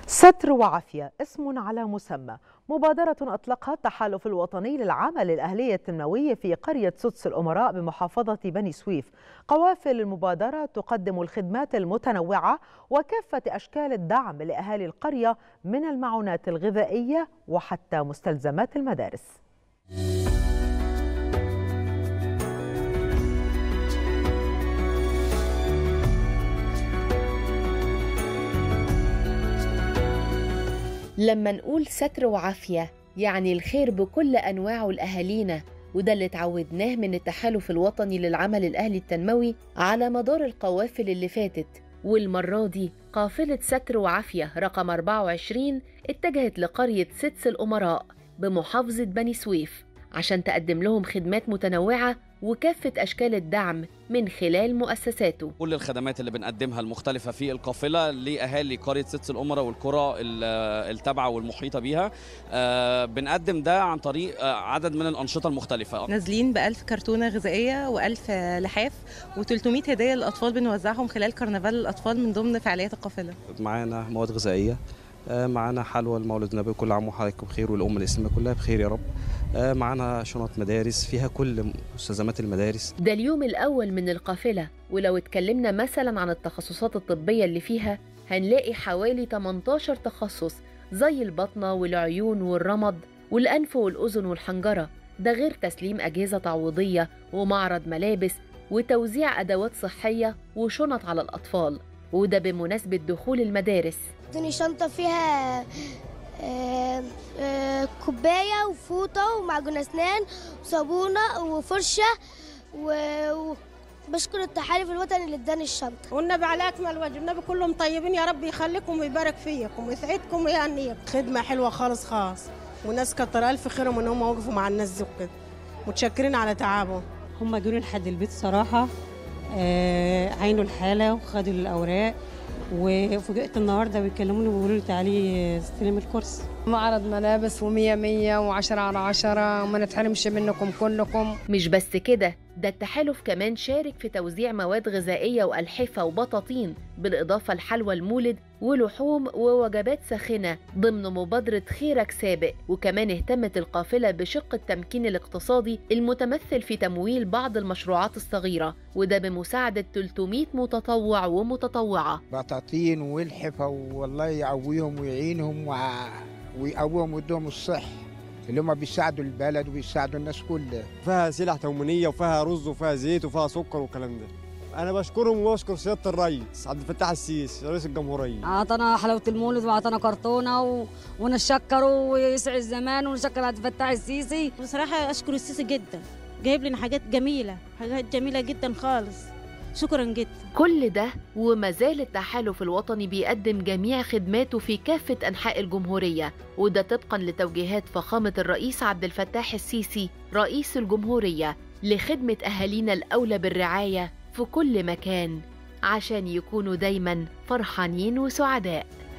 ستر وعافية اسم على مسمى مبادرة أطلقها التحالف الوطني للعمل الأهلي التنموي في قرية سدس الأمراء بمحافظة بني سويف قوافل المبادرة تقدم الخدمات المتنوعة وكافة أشكال الدعم لأهالي القرية من المعونات الغذائية وحتى مستلزمات المدارس لما نقول ستر وعافية يعني الخير بكل أنواعه لأهالينا وده اللي اتعودناه من التحالف الوطني للعمل الأهلي التنموي على مدار القوافل اللي فاتت والمرة دي قافلة ستر وعافية رقم 24 اتجهت لقرية سدس الأمراء بمحافظة بني سويف عشان تقدم لهم خدمات متنوعة وكافة أشكال الدعم من خلال مؤسساته كل الخدمات اللي بنقدمها المختلفة في القافلة لأهالي قرية ست الأمراء والقرى التابعة والمحيطة بيها آه، بنقدم ده عن طريق آه، عدد من الأنشطة المختلفة نازلين ب 1000 كرتونه غذائيه و1000 لحاف و300 هديه للاطفال بنوزعهم خلال كرنفال الاطفال من ضمن فعاليات القافله معانا مواد غذائيه آه، معانا حلوى المولد النبوي كل عام وحضراتكم بخير والأمة الإسلامية كلها بخير يا رب آه، معانا شنط مدارس فيها كل مستلزمات المدارس ده اليوم الأول من القافلة ولو اتكلمنا مثلا عن التخصصات الطبية اللي فيها هنلاقي حوالي 18 تخصص زي البطنة والعيون والرمد والأنف والأذن والحنجرة ده غير تسليم أجهزة تعويضية ومعرض ملابس وتوزيع أدوات صحية وشنط على الأطفال وده بمناسبة دخول المدارس ادوني شنطة فيها آه، آه، كوباية وفوطة ومعجون أسنان وصابونة وفرشة و- وبشكر التحالف الوطني اللي اداني الشنطة والنبي على اكمل وجه النبي كلهم طيبين يا رب يخليكم ويبارك فيكم ويسعدكم ويهنيكم خدمه حلوه خالص خالص وناس كتر الف خيرهم ان هم وقفوا مع الناس دي وكده متشكرين على تعبهم هم جولي لحد البيت صراحة آه، عينوا الحالة وخدوا الأوراق وفوجئت النهاردة بيكلموني وبيقولوا لي تعالي استلم الكورس معرض ملابس ومية مية وعشرة على عشرة وما نتحرمش منكم كلكم مش بس كده ده التحالف كمان شارك في توزيع مواد غذائية وألحفة وبطاطين بالإضافة لحلوى المولد ولحوم ووجبات ساخنة ضمن مبادرة خيرك سابق وكمان اهتمت القافلة بشق التمكين الاقتصادي المتمثل في تمويل بعض المشروعات الصغيرة وده بمساعدة 300 متطوع ومتطوعة بطاطين والحفة والله يقويهم ويعينهم وع- ويقويهم ويدوهم الصح اللي هم بيساعدوا البلد وبيساعدوا الناس كلها فيها سلع تموينيه وفيها رز وفيها زيت وفيها سكر والكلام ده انا بشكرهم واشكر سياده الرئيس عبد الفتاح السيسي رئيس الجمهوريه اعطانا حلاوه المولد واعطانا كرتونه و... ونشكره ويسعد الزمان ونشكر عبد الفتاح السيسي بصراحة أشكر السيسي جدا جايب لنا حاجات جميلة حاجات جميلة جدا خالص شكرا جدا كل ده وما زال التحالف الوطني بيقدم جميع خدماته في كافة أنحاء الجمهورية وده طبقا لتوجيهات فخامة الرئيس عبد الفتاح السيسي رئيس الجمهورية لخدمة أهالينا الأولى بالرعاية في كل مكان عشان يكونوا دايما فرحانين وسعداء